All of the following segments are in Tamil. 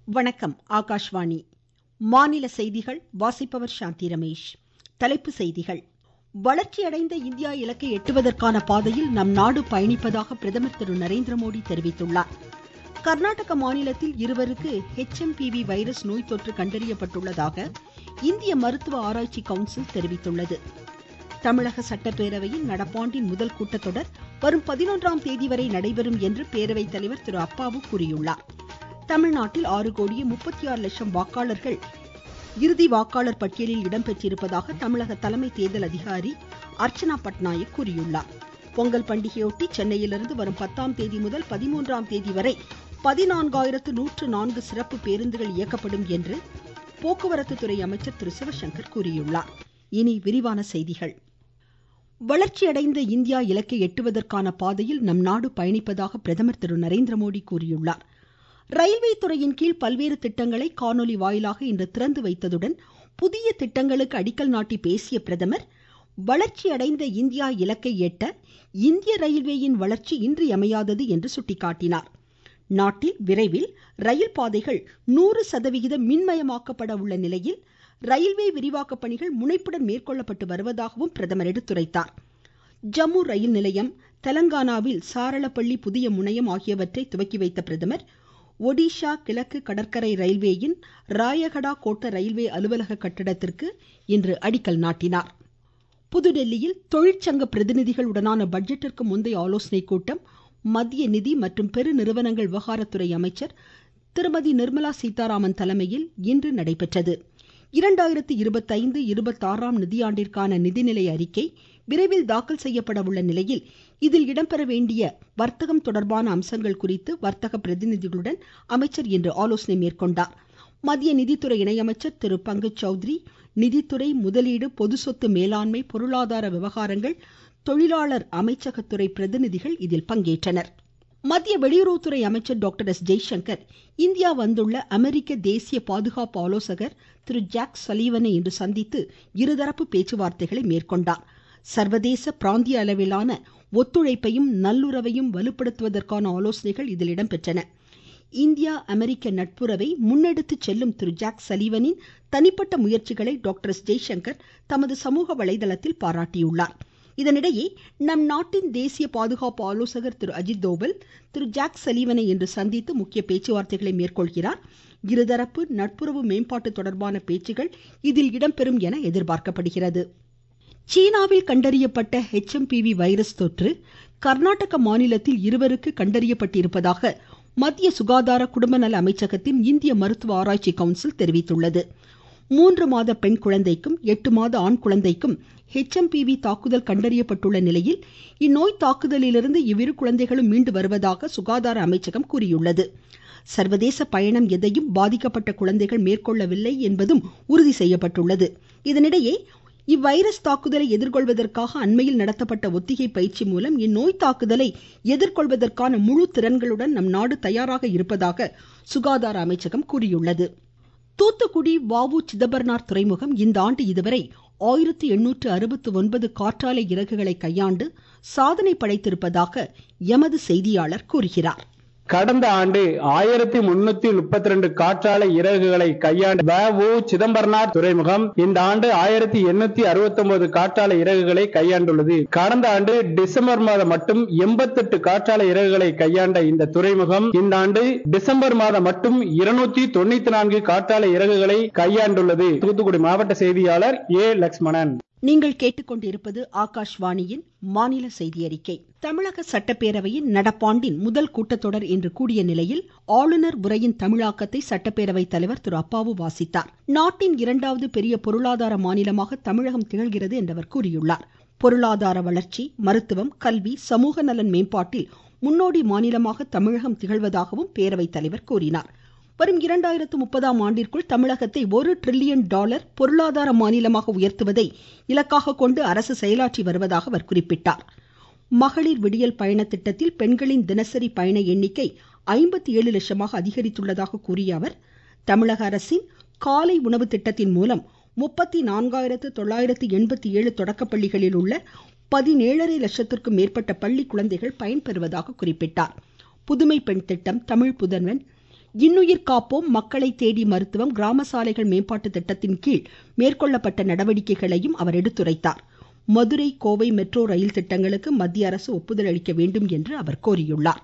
வணக்கம் ஆகாஷ்வாணி மாநில செய்திகள் வாசிப்பவர் சாந்தி ரமேஷ் தலைப்புச் செய்திகள் வளர்ச்சியடைந்த இந்தியா இலக்கை எட்டுவதற்கான பாதையில் நம் நாடு பயணிப்பதாக பிரதமர் திரு நரேந்திரமோடி தெரிவித்துள்ளார் கர்நாடக மாநிலத்தில் இருவருக்கு H M P V virus நோய் தொற்று கண்டறியப்பட்டுள்ளதாக இந்திய மருத்துவ ஆராய்ச்சி கவுன்சில் தெரிவித்துள்ளது தமிழக சட்டப்பேரவையின் நடப்பாண்டின் முதல் கூட்டத்தொடர் வரும் பதினொன்றாம் தேதி வரை நடைபெறும் என்று பேரவைத் தலைவர் திரு அப்பாவு கூறியுள்ளார் தமிழ்நாட்டில் ஆறு கோடியே முப்பத்தி ஆறு லட்சம் வாக்காளர்கள் இறுதி வாக்காளர் பட்டியலில் இடம்பெற்றிருப்பதாக தமிழக தலைமை தேர்தல் அதிகாரி அர்ச்சனா பட்நாயக் கூறியுள்ளார் பொங்கல் பண்டிகையொட்டி சென்னையிலிருந்து வரும் பத்தாம் தேதி முதல் பதிமூன்றாம் தேதி வரை பதினான்காயிரத்து நூற்று நான்கு சிறப்பு பேருந்துகள் இயக்கப்படும் என்று போக்குவரத்து துறை அமைச்சர் திரு சிவசங்கர் கூறியுள்ளார் இனி விரிவான செய்திகள் வளர்ச்சியடைந்த இந்தியா இலக்கை எட்டுவதற்கான பாதையில் நம் நாடு பயணிப்பதாக பிரதமர் திரு நரேந்திரமோடி கூறியுள்ளார் ரயில்வே துறையின் கீழ் பல்வேறு திட்டங்களை காணொலி வாயிலாக இன்று திறந்து வைத்ததுடன் புதிய திட்டங்களுக்கு அடிக்கல் நாட்டி பேசிய பிரதமர் வளர்ச்சியடைந்த இந்தியா இலக்கை எட்ட இந்திய ரயில்வேயின் வளர்ச்சி இன்றியமையாதது என்று சுட்டிக்காட்டினார் நாட்டில் விரைவில் ரயில் பாதைகள் நூறு சதவிகிதம் மின்மயமாக்கப்பட உள்ள நிலையில் ரயில்வே விரிவாக்க பணிகள் முனைப்புடன் மேற்கொள்ளப்பட்டு வருவதாகவும் பிரதமர் எடுத்துரைத்தார் ஜம்மு ரயில் நிலையம் தெலங்கானாவில் சாரளப்பள்ளி புதிய முனையம் ஆகியவற்றை துவக்கி வைத்த பிரதமர் ஒடிஷா கிழக்கு கடற்கரை ரயில்வேயின் ராயகடா கோட்ட ரயில்வே அலுவலக கட்டிடத்திற்கு இன்று அடிக்கல் நாட்டினார் புதுடெல்லியில் தொழிற்சங்க பிரதிநிதிகளுடனான பட்ஜெட்டிற்கு முந்தைய ஆலோசனைக் கூட்டம் மத்திய நிதி மற்றும் பெருநிறுவனங்கள் விவகாரத்துறை அமைச்சர் திருமதி நிர்மலா சீதாராமன் தலைமையில் இன்று நடைபெற்றது இரண்டாயிரத்தி இருபத்தைந்து இருபத்தாறாம் நிதியாண்டிற்கான நிதிநிலை அறிக்கை விரைவில் தாக்கல் செய்யப்பட உள்ள நிலையில் இதில் இடம்பெற வேண்டிய வர்த்தகம் தொடர்பான அம்சங்கள் குறித்து வர்த்தக பிரதிநிதிகளுடன் அமைச்சர் இன்று ஆலோசனை மேற்கொண்டார் மத்திய நிதித்துறை இணையமைச்சர் திரு பங்கஜ் சௌத்ரி நிதித்துறை முதலீடு பொது சொத்து மேலாண்மை பொருளாதார விவகாரங்கள் தொழிலாளர் அமைச்சகத்துறை பிரதிநிதிகள் இதில் பங்கேற்றனர் மத்திய வெளியுறவுத்துறை அமைச்சர் டாக்டர் எஸ் ஜெய்சங்கர் இந்தியா வந்துள்ள அமெரிக்க தேசிய பாதுகாப்பு ஆலோசகர் திரு ஜாக் சலீவனை இன்று சந்தித்து இருதரப்பு பேச்சுவார்த்தைகளை மேற்கொண்டார் சர்வதேச பிராந்திய அளவிலான ஒத்துழைப்பையும் நல்லுறவையும் வலுப்படுத்துவதற்கான ஆலோசனைகள் இதில் இடம்பெற்றன இந்தியா அமெரிக்க நட்புறவை முன்னெடுத்து செல்லும் திரு ஜாக் சலீவனின் தனிப்பட்ட முயற்சிகளை டாக்டர் எஸ் ஜெய்சங்கர் தமது சமூக வலைதளத்தில் பாராட்டியுள்ளார் இதனிடையே நம் நாட்டின் தேசிய பாதுகாப்பு ஆலோசகர் திரு அஜித் தோவல் திரு ஜாக் சலீவனை இன்று சந்தித்து முக்கிய பேச்சுவார்த்தைகளை மேற்கொள்கிறார் இருதரப்பு நட்புறவு மேம்பாட்டு தொடர்பான பேச்சுகள் இதில் இடம்பெறும் என எதிர்பார்க்கப்படுகிறது சீனாவில் கண்டறியப்பட்ட H M P V virus தொற்று கர்நாடக மாநிலத்தில் இருவருக்கு கண்டறியப்பட்டிருப்பதாக மத்திய சுகாதார குடும்ப நல அமைச்சகத்தின் இந்திய மருத்துவ ஆராய்ச்சி கவுன்சில் தெரிவித்துள்ளது மூன்று மாத பெண் குழந்தைக்கும் எட்டு மாத ஆண் குழந்தைக்கும் ஹெச் எம் பி வி தாக்குதல் கண்டறியப்பட்டுள்ள நிலையில் இந்நோய் தாக்குதலிலிருந்து இவ்விரு குழந்தைகளும் மீண்டு வருவதாக சுகாதார அமைச்சகம் கூறியுள்ளது சர்வதேச பயணம் எதையும் பாதிக்கப்பட்ட குழந்தைகள் மேற்கொள்ளவில்லை என்பதும் உறுதி செய்யப்பட்டுள்ளது இதனிடையே இவ்வைரஸ் தாக்குதலை எதிர்கொள்வதற்காக அண்மையில் நடத்தப்பட்ட ஒத்திகை பயிற்சி மூலம் இந்நோய் தாக்குதலை எதிர்கொள்வதற்கான முழு திறன்களுடன் நம் நாடு தயாராக இருப்பதாக சுகாதார அமைச்சகம் கூறியுள்ளது தூத்துக்குடி வாவு சிதம்பரனார் துறைமுகம் இந்த ஆண்டு இதுவரை ஆயிரத்தி எண்ணூற்று அறுபத்தி ஒன்பது காற்றாலை இறகுகளை கையாண்டு சாதனை படைத்திருப்பதாக எமது செய்தியாளர் கூறுகிறார் கடந்த ஆண்டு ஆயிரத்தி முன்னூத்தி முப்பத்தி ரெண்டு காற்றாலை இறகுகளை கையாண்ட வ உ சிதம்பரனார் துறைமுகம் இந்த ஆண்டு ஆயிரத்தி எண்ணூத்தி அறுபத்தி ஒன்பது காற்றாலை இறகுகளை கையாண்டுள்ளது கடந்த ஆண்டு டிசம்பர் மாதம் மட்டும் எண்பத்தெட்டு காற்றாலை இறகுகளை கையாண்ட இந்த துறைமுகம் இந்த ஆண்டு டிசம்பர் மாதம் மட்டும் இருநூத்தி தொண்ணூத்தி நான்கு காற்றாலை இறகுகளை கையாண்டுள்ளது தூத்துக்குடி மாவட்ட செய்தியாளர் ஏ லக்ஷ்மணன் நீங்கள் கேட்டுக்கொண்டிருப்பது ஆகாஷ்வாணியின் மாநில செய்தி அறிக்கை தமிழக சட்டப்பேரவையின் நடப்பாண்டின் முதல் கூட்டத்தொடர் இன்று கூடிய நிலையில் ஆளுநர் உரையின் தமிழாக்கத்தை சட்டப்பேரவை தலைவர் திரு அப்பாவு வாசித்தார் நாட்டின் இரண்டாவது பெரிய பொருளாதார மாநிலமாக தமிழகம் திகழ்கிறது என்று அவர் கூறியுள்ளார் பொருளாதார வளர்ச்சி மருத்துவம் கல்வி சமூக நலன் மேம்பாட்டில் முன்னோடி மாநிலமாக தமிழகம் திகழ்வதாகவும் பேரவைத் தலைவர் கூறினார் வரும் இரண்டாயிரத்து முப்பதாம் ஆண்டிற்குள் தமிழகத்தை ஒரு டிரில்லியன் டாலர் பொருளாதார மாநிலமாக உயர்த்துவதை இலக்காக கொண்டு அரசு செயலாற்றி வருவதாக அவர் குறிப்பிட்டார் மகளிர் விடியல் பயண திட்டத்தில் பெண்களின் தினசரி பயண எண்ணிக்கை ஐம்பத்தி ஏழு லட்சமாக அதிகரித்துள்ளதாக கூறிய அவர் தமிழக அரசின் காலை உணவு திட்டத்தின் மூலம் முப்பத்தி நான்காயிரத்து தொள்ளாயிரத்து எண்பத்தி ஏழு தொடக்கப்பள்ளிகளில் உள்ள பதினேழரை லட்சத்திற்கும் மேற்பட்ட பள்ளி குழந்தைகள் பயன்பெறுவதாக குறிப்பிட்டார் புதுமை பெண் திட்டம் தமிழ் புதல்வன் இன்னுயிர் காப்போம் மக்களை தேடி மருத்துவம் கிராம சாலைகள் மேம்பாட்டு திட்டத்தின் கீழ் மேற்கொள்ளப்பட்ட நடவடிக்கைகளையும் அவர் எடுத்துரைத்தார் மதுரை கோவை மெட்ரோ ரயில் திட்டங்களுக்கு மத்திய அரசு ஒப்புதல் அளிக்க வேண்டும் என்று அவர் கோரியுள்ளார்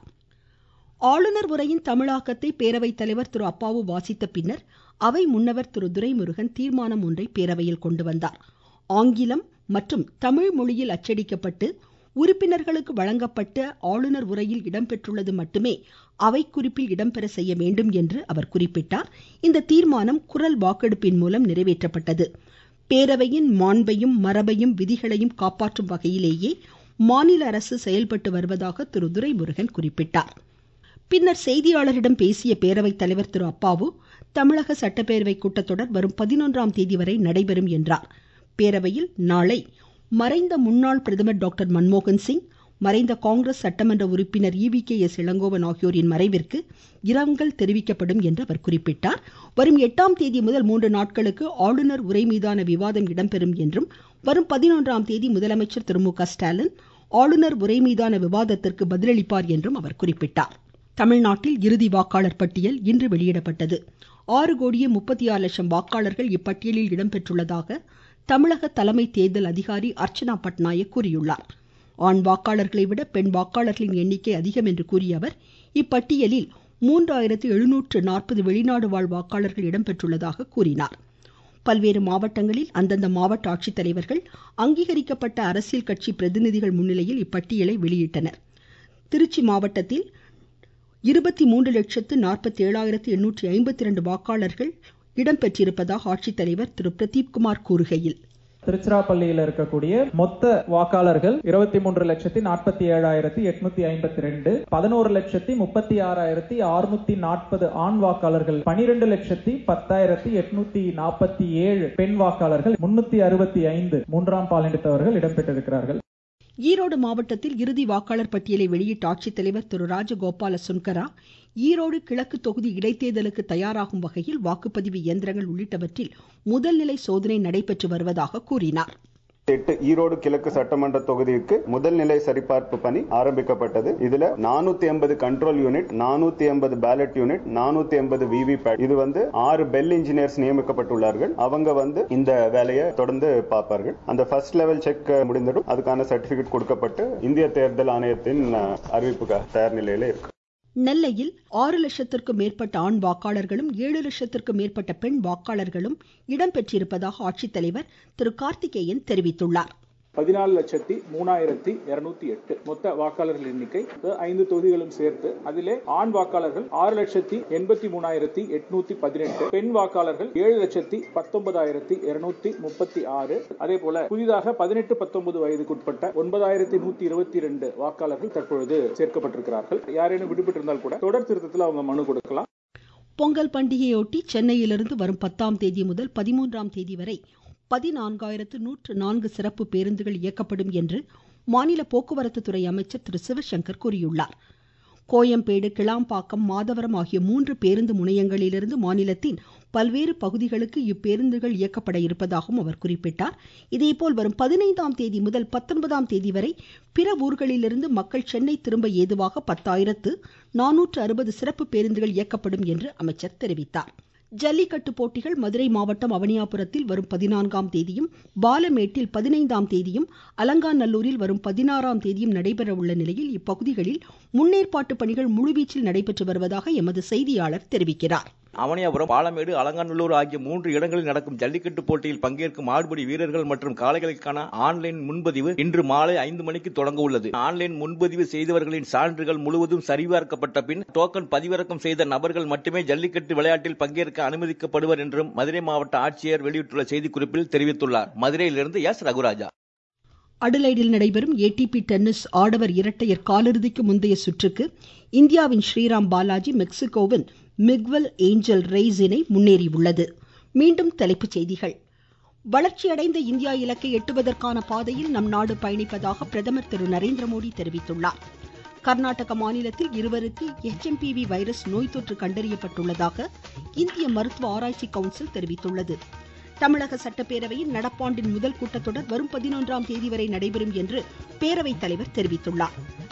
ஆளுநர் உரையின் தமிழாக்கத்தை பேரவைத் தலைவர் திரு அப்பாவு வாசித்த பின்னர் அவை முன்னவர் திரு துரைமுருகன் தீர்மானம் ஒன்றை பேரவையில் கொண்டு வந்தார் ஆங்கிலம் மற்றும் தமிழ் மொழியில் அச்சடிக்கப்பட்டு உறுப்பினர்களுக்கு வழங்கப்பட்ட ஆளுநர் உரையில் இடம்பெற்றுள்ளது மட்டுமே அவை குறிப்பில் இடம்பெற செய்ய வேண்டும் என்று அவர் குறிப்பிட்டார் இந்த தீர்மானம் குரல் வாக்கெடுப்பின் மூலம் நிறைவேற்றப்பட்டது பேரவையின் மாண்பையும் மரபையும் விதிகளையும் காப்பாற்றும் வகையிலேயே மாநில அரசு செயல்பட்டு வருவதாக திரு துரைமுருகன் குறிப்பிட்டார் பின்னர் செய்தியாளரிடம் பேசிய பேரவைத் தலைவர் திரு அப்பாவு தமிழக சட்டப்பேரவை கூட்டத்தொடர் வரும் பதினொன்றாம் தேதி வரை நடைபெறும் என்றார் பேரவையில் நாளை மறைந்த முன்னாள் பிரதமர் டாக்டர் மன்மோகன் சிங் மறைந்த காங்கிரஸ் சட்டமன்ற உறுப்பினர் இவி கே எஸ் இளங்கோவன் ஆகியோரின் மறைவிற்கு இரங்கல் தெரிவிக்கப்படும் என்று அவர் குறிப்பிட்டார் வரும் எட்டாம் தேதி முதல் மூன்று நாட்களுக்கு ஆளுநர் உரை மீதான விவாதம் இடம்பெறும் என்றும் வரும் பதினொன்றாம் தேதி முதலமைச்சர் திரு மு க ஸ்டாலின் ஆளுநர் உரை மீதான விவாதத்திற்கு பதிலளிப்பார் என்றும் அவர் குறிப்பிட்டார் தமிழ்நாட்டில் இறுதி வாக்காளர் பட்டியல் இன்று வெளியிடப்பட்டது ஆறு கோடியே முப்பத்தி ஆறு லட்சம் வாக்காளர்கள் இப்பட்டியலில் இடம்பெற்றுள்ளதாக தமிழக தலைமை தேர்தல் அதிகாரி அர்ச்சனா பட்நாயக் கூறியுள்ளார் ஆண் வாக்காளர்களை விட பெண் வாக்காளர்களின் எண்ணிக்கை அதிகம் என்று கூறிய அவர் இப்பட்டியலில் மூன்றாயிரத்து எழுநூற்று நாற்பது வெளிநாடு வாழ் வாக்காளர்கள் இடம்பெற்றுள்ளதாக கூறினார் பல்வேறு மாவட்டங்களில் அந்தந்த மாவட்ட ஆட்சித்தலைவர்கள் அங்கீகரிக்கப்பட்ட அரசியல் கட்சி பிரதிநிதிகள் முன்னிலையில் இப்பட்டியலை வெளியிட்டனர் திருச்சி மாவட்டத்தில் இருபத்தி மூன்று லட்சத்து நாற்பத்தி ஏழாயிரத்து எண்ணூற்றி ஐம்பத்தி இரண்டு வாக்காளர்கள் இடம்பெற்றிருப்பதாக ஆட்சித்தலைவர் திரு பிரதீப்குமார் கூறுகையில் திருச்சிராப்பள்ளியில் இருக்கக்கூடிய மொத்த வாக்காளர்கள் இருபத்தி மூன்று லட்சத்தி நாற்பத்தி ஏழாயிரத்தி எட்நூத்தி ஐம்பத்தி ரெண்டு பதினோரு லட்சத்தி முப்பத்தி ஆறாயிரத்தி அறுநூத்தி நாற்பது ஆண் வாக்காளர்கள் பனிரெண்டு லட்சத்தி பத்தாயிரத்தி எட்நூத்தி நாற்பத்தி ஏழு பெண் வாக்காளர்கள் முன்னூத்தி அறுபத்தி ஐந்து மூன்றாம் பாலினத்தவர்கள் இடம்பெற்றிருக்கிறார்கள் ஈரோடு மாவட்டத்தில் இறுதி வாக்காளர் பட்டியலை வெளியிட்ட ஆட்சித்தலைவர் திரு ராஜகோபால சுன்கரா ஈரோடு கிழக்கு தொகுதி இடைத்தேர்தலுக்கு தயாராகும் வகையில் வாக்குப்பதிவு இயந்திரங்கள் உள்ளிட்டவற்றில் முதல்நிலை சோதனை நடைபெற்று வருவதாக கூறினார் எட்டு ஈரோடு கிழக்கு சட்டமன்ற தொகுதிக்கு முதல் நிலை சரிபார்ப்பு பணி ஆரம்பிக்கப்பட்டது இதுல நானூத்தி எண்பது கண்ட்ரோல் யூனிட் நானூத்தி எண்பது பேலட் யூனிட் நானூத்தி எண்பது விவி பேட் இது வந்து ஆறு பெல் இன்ஜினியர்ஸ் நியமிக்கப்பட்டுள்ளார்கள் அவங்க வந்து இந்த வேலையை தொடர்ந்து பார்ப்பார்கள் அந்த ஃபர்ஸ்ட் லெவல் செக் முடிந்ததும் அதுக்கான சர்டிபிகேட் கொடுக்கப்பட்டு இந்திய தேர்தல் ஆணையத்தின் அறிவிப்புக்கு தயார் நிலையில இருக்கு நெல்லையில் ஆறு லட்சத்திற்கும் மேற்பட்ட ஆண் வாக்காளர்களும் ஏழு லட்சத்திற்கும் மேற்பட்ட பெண் வாக்காளர்களும் இடம்பெற்றிருப்பதாக ஆட்சித்தலைவர் திரு கார்த்திகேயன் தெரிவித்துள்ளார் பதினாலு லட்சத்தி மூணாயிரத்தி இருநூத்தி எட்டு மொத்த வாக்காளர்கள் எண்ணிக்கை ஐந்து தொகுதிகளும் சேர்த்து அதிலே ஆண் வாக்காளர்கள் ஆறு லட்சத்தி எண்பத்தி மூணாயிரத்தி எட்நூத்தி பதினெட்டு பெண் வாக்காளர்கள் ஏழு லட்சத்தி பத்தொன்பதாயிரத்தி இருநூத்தி முப்பத்தி ஆறு அதே போல புதிதாக பதினெட்டு பத்தொன்பது வயதுக்குட்பட்ட ஒன்பதாயிரத்தி நூத்தி இருபத்தி ரெண்டு வாக்காளர்கள் தற்பொழுது சேர்க்கப்பட்டிருக்கிறார்கள் யாரேனும் விடுபட்டிருந்தால் கூட தொடர் திருத்தத்தில் அவங்க மனு கொடுக்கலாம் பொங்கல் பண்டிகையொட்டி சென்னையிலிருந்து வரும் பத்தாம் தேதி முதல் பதிமூன்றாம் தேதி வரை பதினான்காயிரத்து நூற்று நான்கு சிறப்பு பேருந்துகள் இயக்கப்படும் என்று மாநில போக்குவரத்து துறை அமைச்சர் திரு சிவசங்கர் கூறியுள்ளார் கோயம்பேடு கிளாம்பாக்கம் மாதவரம் ஆகிய மூன்று பேருந்து முனையங்களிலிருந்து மாநிலத்தின் பல்வேறு பகுதிகளுக்கு இப்பேருந்துகள் இயக்கப்பட இருப்பதாகவும் அவர் குறிப்பிட்டார் இதேபோல் வரும் பதினைந்தாம் தேதி முதல் பத்தொன்பதாம் தேதி வரை பிற ஊர்களிலிருந்து மக்கள் சென்னை திரும்ப ஏதுவாக பத்தாயிரத்து நானூற்று அறுபது சிறப்பு பேருந்துகள் இயக்கப்படும் என்று அமைச்சர் தெரிவித்தார் ஜல்லிக்கட்டு போட்டிகள் மதுரை மாவட்டம் அவனியாபுரத்தில் வரும் பதினான்காம் தேதியும் பாலமேட்டில் பதினைந்தாம் தேதியும் அலங்காநல்லூரில் வரும் பதினாறாம் தேதியும் நடைபெற உள்ள நிலையில் இப்பகுதிகளில் முன்னேற்பாட்டு பணிகள் முழுவீச்சில் நடைபெற்று வருவதாக எமது செய்தியாளர் தெரிவிக்கிறார் அவனியாபுரம் பாலமேடு அலங்காநல்லூர் ஆகிய மூன்று இடங்களில் நடக்கும் ஜல்லிக்கட்டு போட்டியில் பங்கேற்கும் ஆடுபடி வீரர்கள் மற்றும் காளைகளுக்கான ஆன்லைன் முன்பதிவு இன்று மாலை ஐந்து மணிக்கு தொடங்க உள்ளது ஆன்லைன் முன்பதிவு செய்தவர்களின் சான்றுகள் முழுவதும் சரிபார்க்கப்பட்ட பின் டோக்கன் பதிவிறக்கம் செய்த நபர்கள் மட்டுமே ஜல்லிக்கட்டு விளையாட்டில் பங்கேற்க அனுமதிக்கப்படுவர் என்றும் மதுரை மாவட்ட ஆட்சியர் வெளியிட்டுள்ள செய்திக்குறிப்பில் தெரிவித்துள்ளார் மதுரையிலிருந்து எஸ் ரகுராஜா அடலைடில் நடைபெறும் ஏடிபி டென்னிஸ் ஆடவர் இரட்டையர் காலிறுதிக்கு முந்தைய சுற்றுக்கு இந்தியாவின் ஸ்ரீராம் பாலாஜி மெக்சிகோவின் மிக்வெல் ஏஞ்சல் ரெய்ஸ் இணை முன்னேறியுள்ளது மீண்டும் தலைப்புச் செய்திகள் வளர்ச்சியடைந்த இந்தியா இலக்கை எட்டுவதற்கான பாதையில் நம் நாடு பயணிப்பதாக பிரதமர் திரு நரேந்திர மோடி தெரிவித்துள்ளார் கர்நாடக மாநிலத்தில் இருவருக்கு எச்எம்பிவி வைரஸ் நோய் தொற்று கண்டறியப்பட்டுள்ளதாக இந்திய மருத்துவ ஆராய்ச்சி கவுன்சில் தெரிவித்துள்ளது தமிழக சட்டப்பேரவையின் நடப்பாண்டின் முதல் கூட்டத்தொடர் வரும் பதினொன்றாம் தேதி வரை நடைபெறும் என்று பேரவைத் தலைவர் தெரிவித்துள்ளார்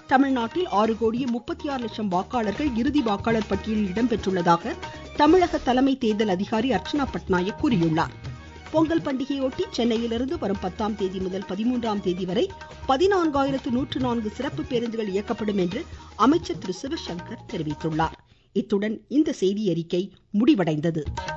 தமிழ்நாட்டில் ஆறு கோடியே முப்பத்தி ஆறு லட்சம் வாக்காளர்கள் இறுதி வாக்காளர் பட்டியலில் இடம்பெற்றுள்ளதாக தமிழக தலைமை தேர்தல் அதிகாரி அர்ச்சனா பட்நாயக் கூறியுள்ளார் பொங்கல் பண்டிகையொட்டி சென்னையிலிருந்து வரும் பத்தாம் தேதி முதல் பதிமூன்றாம் தேதி வரை பதினான்காயிரத்து நூற்று நான்கு சிறப்பு பேருந்துகள் இயக்கப்படும் என்று அமைச்சர் திரு சிவசங்கர் தெரிவித்துள்ளார் இத்துடன் இந்த செய்தி அறிக்கை முடிவடைந்தது